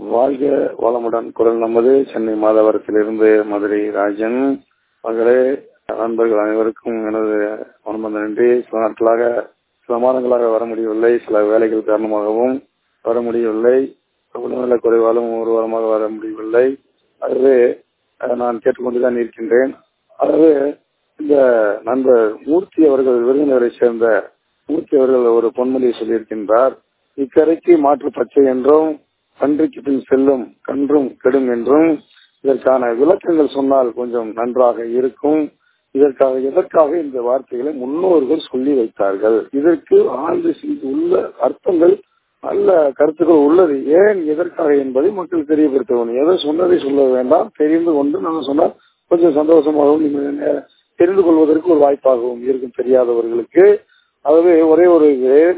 வாழ்க வளமுடன் குரல் நமது சென்னை மாதவரத்திலிருந்து மதுரை ராஜன் மகளே நண்பர்கள் அனைவருக்கும் எனது மனமந்த நன்றி சில நாட்களாக சில மாதங்களாக வர முடியவில்லை சில வேலைகள் காரணமாகவும் வர முடியவில்லை உடல்நல குறைவாலும் ஒரு வாரமாக வர முடியவில்லை ஆகவே நான் கேட்டுக்கொண்டுதான் இருக்கின்றேன் ஆகவே இந்த நண்பர் மூர்த்தி அவர்கள் விருந்தினரை சேர்ந்த மூர்த்தி அவர்கள் ஒரு பொன்மொழியை சொல்லியிருக்கின்றார் இக்கரைக்கு மாற்று பச்சை என்றும் கன்றைக்கு பின் செல்லும் கன்றும் கெடும் என்றும் இதற்கான விளக்கங்கள் சொன்னால் கொஞ்சம் நன்றாக இருக்கும் இதற்காக எதற்காக இந்த வார்த்தைகளை முன்னோர்கள் சொல்லி வைத்தார்கள் இதற்கு ஆழ்ந்து உள்ள அர்த்தங்கள் நல்ல கருத்துக்கள் உள்ளது ஏன் எதற்காக என்பதை மக்கள் தெரியப்படுத்த வேண்டும் எதை சொன்னதை சொல்ல வேண்டாம் தெரிந்து கொண்டு நாங்கள் சொன்னால் கொஞ்சம் சந்தோஷமாகவும் தெரிந்து கொள்வதற்கு ஒரு வாய்ப்பாகவும் இருக்கும் தெரியாதவர்களுக்கு ஆகவே ஒரே ஒரு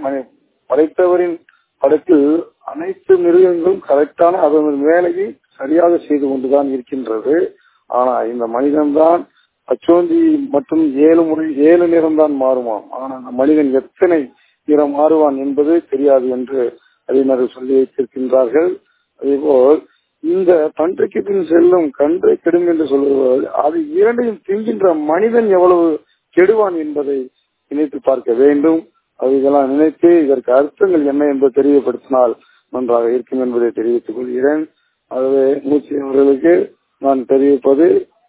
படைத்தவரின் படத்தில் அனைத்து மிருகங்களும் கரெக்டான அதன் வேலையை சரியாக செய்து கொண்டுதான் இருக்கின்றது ஆனா இந்த மனிதன்தான் அச்சோந்தி மற்றும் ஏழு முறை ஏழு நிறம் தான் மாறுமாம் ஆனா அந்த மனிதன் எத்தனை நிறம் மாறுவான் என்பது தெரியாது என்று அறிஞர்கள் சொல்லி வைத்திருக்கின்றார்கள் அதேபோல் இந்த பன்றைக்கு பின் செல்லும் கன்றை கெடும் என்று சொல்வது அது இரண்டையும் திங்கின்ற மனிதன் எவ்வளவு கெடுவான் என்பதை நினைத்து பார்க்க வேண்டும் அது இதெல்லாம் நினைத்து இதற்கு அர்த்தங்கள் என்ன என்பதை தெரியப்படுத்தினால் நன்றாக இருக்கும் என்பதை தெரிவித்துக் கொள்கிறேன் ஆகவே மூச்சு அவர்களுக்கு நான் தெரிவிப்பது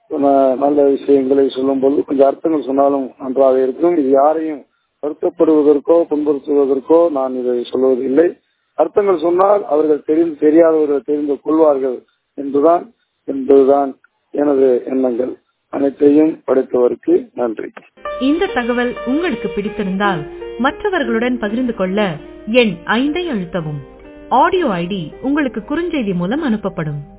நல்ல விஷயங்களை சொல்லும் போது கொஞ்சம் அர்த்தங்கள் சொன்னாலும் நன்றாக இருக்கும் இது யாரையும் வருத்தப்படுவதற்கோ புண்படுத்துவதற்கோ நான் இதை சொல்வதில்லை அர்த்தங்கள் சொன்னால் அவர்கள் தெரிந்து தெரியாதவர்கள் தெரிந்து கொள்வார்கள் என்றுதான் என்பதுதான் எனது எண்ணங்கள் அனைத்தையும் படைத்தவருக்கு நன்றி இந்த தகவல் உங்களுக்கு பிடித்திருந்தால் மற்றவர்களுடன் பகிர்ந்து கொள்ள எண் ஐந்தை அழுத்தவும் ஆடியோ ஐடி உங்களுக்கு குறுஞ்செய்தி மூலம் அனுப்பப்படும்